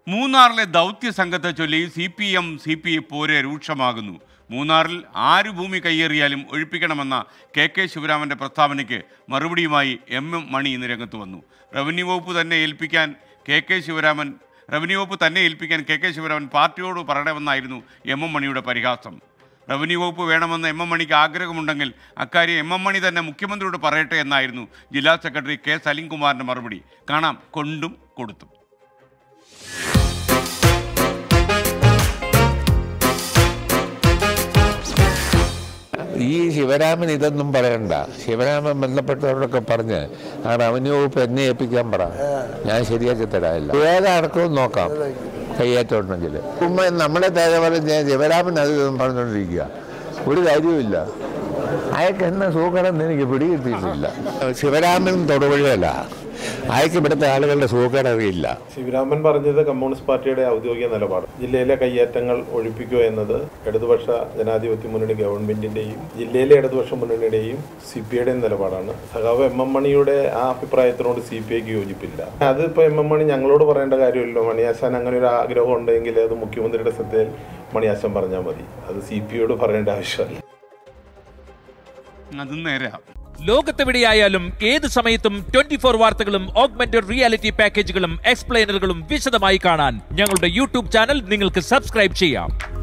മൂന്നാറിലെ ദൗത്യ സംഘത്തെ ചൊല്ലി C P M C P I പോര് രൂക്ഷമാകുന്നു മൂന്നാറിൽ ആര് ഭൂമി കയ്യേറിയാലും ഒഴിപ്പിക്കണമെന്ന കെ കെ ശിവരാമന്റെ പ്രസ്താവനയ്ക്ക് മറുപടിയുമായി എം എം മണി ഇന്ന് രംഗത്ത് വന്നു റവന്യൂ വകുപ്പ് തന്നെ ഏൽപ്പിക്കാൻ കെ കെ ശിവരാമൻ റവന്യൂ വകുപ്പ് തന്നെ ഏൽപ്പിക്കാൻ കെ കെ ശിവരാമൻ പാർട്ടിയോട് പറയണമെന്നായിരുന്നു എം എം മണിയുടെ പരിഹാസം റവന്യൂ വകുപ്പ് വേണമെന്ന് എം എം മണിക്ക് ആഗ്രഹമുണ്ടെങ്കിൽ അക്കാര്യം എം എം മണി തന്നെ മുഖ്യമന്ത്രിയോട് പറയട്ടെ എന്നായിരുന്നു ജില്ലാ സെക്രട്ടറി കെ സലിംകുമാറിന്റെ മറുപടി കാണാം കൊണ്ടും കൊടുത്തും ഈ ശിവരാമൻ ഇതൊന്നും പറയണ്ട ശിവരാമൻ ബന്ധപ്പെട്ടവരോടൊക്കെ പറഞ്ഞ് ആ റവന്യൂ വകുപ്പ് എന്നെ ഏൽപ്പിക്കാൻ പറ ഞാൻ ശരിയാക്കി തരാമില്ല ഏതടക്കവും നോക്കാം കയ്യേറ്റം ഉണ്ടെങ്കിൽ ഉമ്മ നമ്മളെ തേജ പറഞ്ഞ ശിവരാമൻ അത് ഇതൊന്നും പറഞ്ഞുകൊണ്ടിരിക്കുക ഒരു കാര്യവുമില്ല അയാൾക്ക് എന്നെ സൂക്കടെന്ന് എനിക്ക് പിടികിട്ടിയിട്ടില്ല ശിവരാമൻ തൊടുപുഴയല്ല അയാൾക്ക് ഇവിടുത്തെ ആളുകളുടെ സൂക്കേട് അറിയില്ല ശിവരാമൻ പറഞ്ഞത് കമ്മ്യൂണിസ്റ്റ് പാർട്ടിയുടെ ഔദ്യോഗിക നിലപാട് ജില്ലയിലെ കയ്യേറ്റങ്ങൾ ഒഴിപ്പിക്കുക എന്നത് ഇടതുപക്ഷ ജനാധിപത്യ മുന്നണി ഗവൺമെന്റിന്റെയും ജില്ലയിലെ ഇടതുപക്ഷ മുന്നണിയുടെയും സി പി ഐയുടെയും നിലപാടാണ് സഖാവ് എം എം മണിയുടെ ആ അഭിപ്രായത്തിനോട് സി പി ഐക്ക് യോജിപ്പില്ല അതിപ്പോ എം എം മണി ഞങ്ങളോട് പറയേണ്ട കാര്യമില്ലല്ലോ മണിയാശാൻ അങ്ങനെ ഒരു ആഗ്രഹം ഉണ്ടെങ്കിൽ അത് മുഖ്യമന്ത്രിയുടെ ശ്രദ്ധയിൽ മണിയാശാൻ പറഞ്ഞാൽ മതി അത് സി പി ഐയോട് പറയേണ്ട ആവശ്യമല്ല അത് നേരാ ലോകത്തെവിടെയായാലും ഏത് സമയത്തും ട്വന്റി ഫോർ വാർത്തകളും ഓഗ്മെന്റഡ് റിയാലിറ്റി പാക്കേജുകളും എക്സ്പ്ലെയിനറുകളും വിശദമായി കാണാൻ ഞങ്ങളുടെ യൂട്യൂബ് ചാനൽ നിങ്ങൾക്ക് സബ്സ്ക്രൈബ് ചെയ്യാം